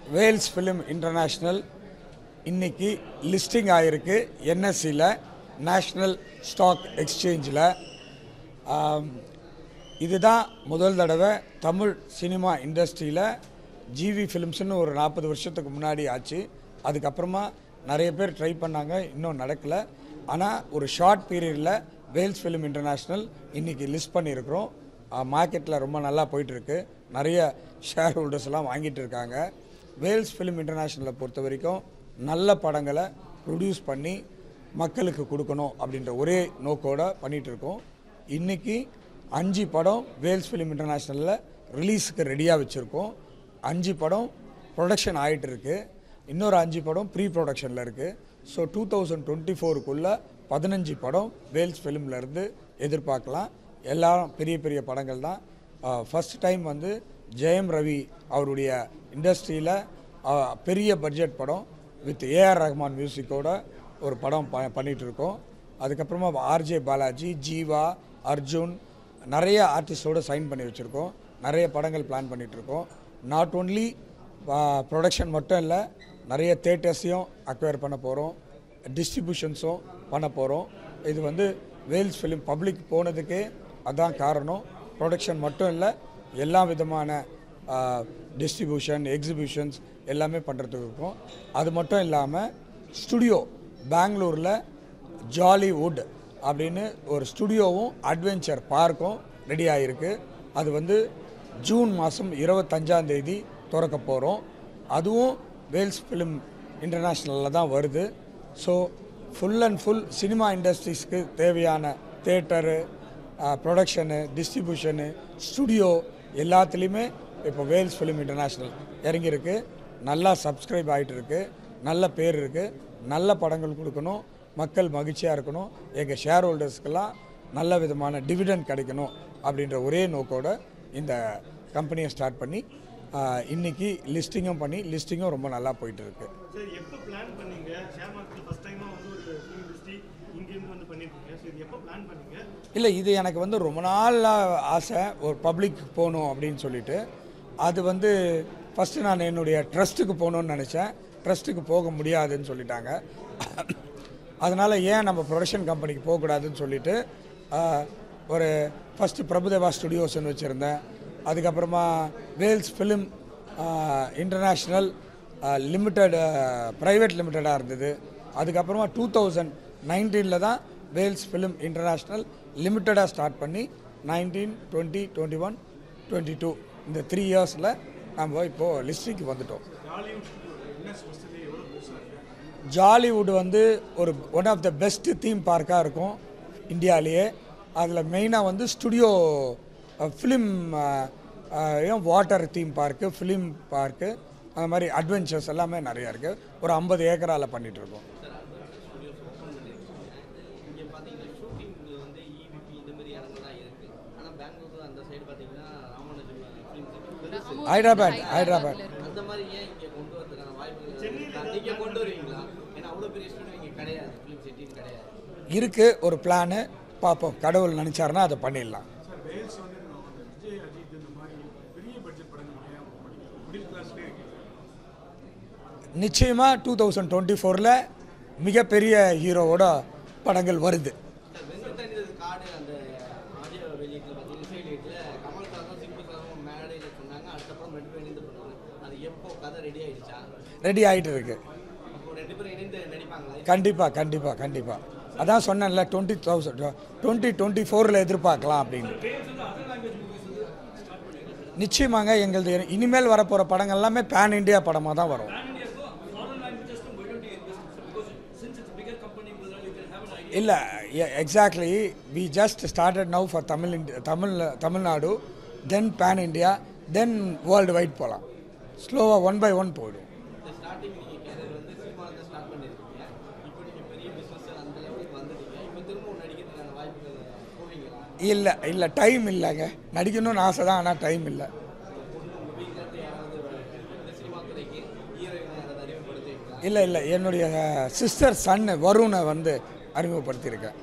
Wales film international இன்னைக்கு listing ஆகிருக்கு என்எஸ்சியில் நேஷ்னல் ஸ்டாக் எக்ஸ்சேஞ்சில் இதுதான் முதல் தடவை தமிழ் சினிமா இண்டஸ்ட்ரியில் ஜிவி ஃபிலிம்ஸ்னு ஒரு நாற்பது வருஷத்துக்கு முன்னாடி ஆச்சு அதுக்கப்புறமா நிறைய பேர் ட்ரை பண்ணாங்க இன்னும் நடக்கலை ஆனால் ஒரு ஷார்ட் பீரியடில் வேல்ஸ் ஃபிலிம் இன்டர்நேஷ்னல் இன்றைக்கி லிஸ்ட் பண்ணியிருக்கிறோம் மார்க்கெட்டில் ரொம்ப நல்லா போயிட்டுருக்கு நிறைய ஷேர் ஹோல்டர்ஸ்லாம் வாங்கிட்டு இருக்காங்க வேல்ஸ் ஃபிலிம் இன்டர்நேஷ்னலை பொறுத்த வரைக்கும் நல்ல படங்களை ப்ரொடியூஸ் பண்ணி மக்களுக்கு கொடுக்கணும் அப்படின்ற ஒரே நோக்கோட பண்ணிட்டு இருக்கோம் இன்னைக்கு அஞ்சு படம் வேல்ஸ் ஃபிலிம் இன்டர்நேஷ்னலில் ரிலீஸுக்கு ரெடியாக வச்சுருக்கோம் அஞ்சு படம் ப்ரொடக்ஷன் ஆகிட்டு இருக்கு இன்னொரு அஞ்சு படம் ப்ரீ ப்ரொடக்ஷனில் இருக்குது ஸோ டூ தௌசண்ட் டுவெண்ட்டி ஃபோருக்குள்ளே பதினஞ்சு படம் வேல்ஸ் ஃபிலிம்ல இருந்து எதிர்பார்க்கலாம் எல்லாரும் பெரிய பெரிய படங்கள் தான் ஃபஸ்ட் டைம் வந்து ஜெயம் ரவி அவருடைய இண்டஸ்ட்ரியில் பெரிய பட்ஜெட் படம் வித் ஏஆர் ரஹ்மான் மியூசிக்கோட ஒரு படம் ப பண்ணிட்டு இருக்கோம் அதுக்கப்புறமா ஆர்ஜே பாலாஜி ஜீவா அர்ஜுன் நிறைய ஆர்டிஸ்டோட சைன் பண்ணி வச்சுருக்கோம் நிறைய படங்கள் பிளான் பண்ணிட்டு இருக்கோம் நாட் ஓன்லி ப்ரொடக்ஷன் மட்டும் இல்லை நிறைய தேட்டர்ஸையும் அக்வயர் பண்ண போகிறோம் டிஸ்ட்ரிபியூஷன்ஸும் பண்ண போகிறோம் இது வந்து வேல்ஸ் ஃபிலிம் பப்ளிக் போனதுக்கே அதான் காரணம் ப்ரொடக்ஷன் மட்டும் இல்லை எல்லா விதமான டிஸ்ட்ரிபியூஷன் எக்ஸிபியூஷன்ஸ் எல்லாமே பண்ணுறதுக்கு இருக்கும் அது மட்டும் இல்லாமல் ஸ்டுடியோ பெங்களூரில் ஜாலிவுட் அப்படின்னு ஒரு ஸ்டுடியோவும் அட்வென்ச்சர் பார்க்கும் ரெடி ஆகிருக்கு அது வந்து ஜூன் மாதம் இருபத்தஞ்சாம் தேதி திறக்க போகிறோம் அதுவும் வேல்ஸ் ஃபிலிம் இன்டர்நேஷ்னலில் தான் வருது so full and full cinema இண்டஸ்ட்ரீஸ்க்கு தேவையான தேட்டரு ப்ரொடக்ஷனு டிஸ்ட்ரிபியூஷனு ஸ்டுடியோ எல்லாத்துலேயுமே இப்போ வேல்ஸ் ஃபிலிம் இன்டர்நேஷ்னல் இறங்கியிருக்கு நல்லா சப்ஸ்கிரைப் ஆகிட்டு இருக்கு நல்ல பேர் இருக்குது நல்ல படங்கள் கொடுக்கணும் மக்கள் மகிழ்ச்சியாக இருக்கணும் எங்கள் ஷேர் ஹோல்டர்ஸ்க்கெல்லாம் நல்ல விதமான டிவிடெண்ட் கிடைக்கணும் அப்படின்ற ஒரே நோக்கோட இந்த கம்பெனியை ஸ்டார்ட் பண்ணி ஆஹ், இன்னைக்கு லிஸ்டிங்கும் பண்ணி லிஸ்டிங்கும் ரொம்ப நல்லா போயிட்டு இருக்கு சார் எப்போ பிளான் பண்ணீங்க ஷேர் மார்க்கெட் ஃபர்ஸ்ட் டைமாக வந்து ஒரு ஃபிலிம் இண்டஸ்ட்ரி இங்கேருந்து வந்து பண்ணியிருக்கீங்க ஸோ இது எப்போ பிளான் பண்ணீங்க இல்லை இது எனக்கு வந்து ரொம்ப நாள் ஆசை ஒரு பப்ளிக் போகணும் அப்படின்னு சொல்லிட்டு அது வந்து ஃபஸ்ட்டு நான் என்னுடைய ட்ரஸ்ட்டுக்கு போகணுன்னு நினச்சேன் ட்ரஸ்ட்டுக்கு போக முடியாதுன்னு சொல்லிட்டாங்க அதனால் ஏன் நம்ம ப்ரொடக்ஷன் கம்பெனிக்கு போகக்கூடாதுன்னு சொல்லிட்டு ஆஹ், ஒரு ஃபஸ்ட்டு பிரபுதேவா ஸ்டுடியோஸ்னு வச்சுருந்தேன் அதுக்கப்புறமா Vels film international limited private லிமிட்டடாக இருந்தது அதுக்கப்புறமா டூ தௌசண்ட் நைன்டீனில் தான் வேல்ஸ் ஃபிலிம் இன்டர்நேஷ்னல் லிமிட்டடாக ஸ்டார்ட் பண்ணி nineteen twenty twenty one twenty two இந்த த்ரீ இயர்ஸில் நம்ம இப்போது லிஸ்டிக்கு வந்துட்டோம் ஜாலிவுட் வந்து ஒரு one of the best theme பார்க்காக இருக்கும் இந்தியாவிலேயே அதில் மெயினாக வந்து studio film water theme park film park அந்த மாதிரி அட்வென்ச்சர்ஸ் எல்லாமே நிறையா இருக்குது ஒரு ஐம்பது ஏக்கரால் பண்ணிகிட்டு இருக்கோம் இங்கே பார்த்தீங்கன்னா ஷூட்டிங் வந்து இவிபி இந்த மாதிரி இடங்கள்லாம் இருக்குது ஆனால் பெங்களூர் அந்த சைடு பார்த்தீங்கன்னா ராமானுஜம் ஃபிலிம் சிட்டி ஹைதராபாத் ஹைதராபாத் அந்த மாதிரி ஏன் இங்கே கொண்டு வரதுக்கான வாய்ப்புகள் நீங்கள் கொண்டு வருவீங்களா ஏன்னா அவ்வளோ பெரிய ஸ்டூடியோ இங்கே கிடையாது ஃபிலிம் சிட்டின்னு கிடையாது இருக்குது ஒரு பிளானு பார்ப்போம் கடவுள் நினச்சாருன்னா அதை பண்ணிடலாம் சார் வேல்ஸ் வந்து நம்ம வந்து விஜய் அஜித் இந்த மாதிரி பெரிய பட்ஜெட் படங்கள் நிறையா மிடில் கிளாஸ்லேயே இருக்கு நிச்சயமாக டூ தௌசண்ட் டுவெண்ட்டி ஃபோரில் மிகப்பெரிய ஹீரோவோட படங்கள் வருது சார் வெங்கட் தனிதர் காடு அந்த ஆடியோ வெளியீட்டில் பார்த்தீங்கன்னா இசைலீட்டில் கமல் சார் தான் சிம்பு சாரும் மேடையில் சொன்னாங்க அதுக்கப்புறம் ரெண்டு பேரும் இணைந்து பண்ணுவாங்க அது எப்போ கதை ரெடி ஆயிடுச்சா ரெடி ஆகிட்டு இருக்கு அப்போ ரெண்டு பேரும் இணைந்து நடிப்பாங்களா கண்டிப்பாக கண்டிப்பாக கண்டிப்பாக அதான் சொன்னேன்ல டுவெண்ட்டி தௌசண்ட் டுவெண்ட்டி டுவெண்ட்டி ஃபோரில் எதிர்பார்க்கலாம் அப்படின்னு நிச்சயமாங்க எங்களது இனிமேல் வரப்போகிற படங்கள் எல்லாமே பேன் இண்டியா படமாக தான் வரும் இல்லை exactly we just started now for Tamil indie Tamil Tamil Nadu then pan India then world wide போகலாம் ஸ்லோவாக ஒன் பை ஒன் போயிடும் இந்த ஸ்டார்டிங் நீங்கள் கேரியர் வந்து சினிமாவில் தான் ஸ்டார்ட் பண்ணியிருக்கீங்க இப்போ நீங்கள் பெரிய பிஸ்னஸ் அந்த லெவலுக்கு வந்துட்டீங்க இப்போ திரும்பவும் நடிக்கிறதுக்கான வாய்ப்புகள் போவீங்களா இல்லை இல்லை டைம் இல்லைங்க நடிக்கணும்னு ஆசை தான் ஆனால் டைம் இல்லை பொண்ணு உங்கள் வீட்டிலேருந்து யாராவது இந்த சினிமா துறைக்கு ஹீரோயினை யாராவது அறிமுகப்படுத்துவீங்களா இல்லை இல்லை என்னுடைய சிஸ்டர் சன்னு வருணை வந்து அறிமுகப்படுத்தியிருக்கேன்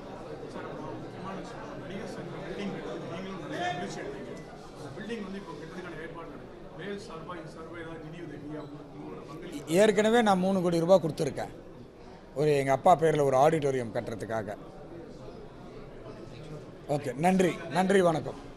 பில்டிங் வந்து இப்போ கட்டுறதுக்கான ஏற்பாடு நடக்குது வேல் சார்பாக இந்த சர்வே ஏதாவது நிதி உதவியா உங்களோட ஏற்கனவே நான் மூணு கோடி ரூபாய் கொடுத்துருக்கேன் ஒரு எங்கள் அப்பா பேரில் ஒரு ஆடிட்டோரியம் கட்டுறதுக்காக ஓகே நன்றி நன்றி வணக்கம்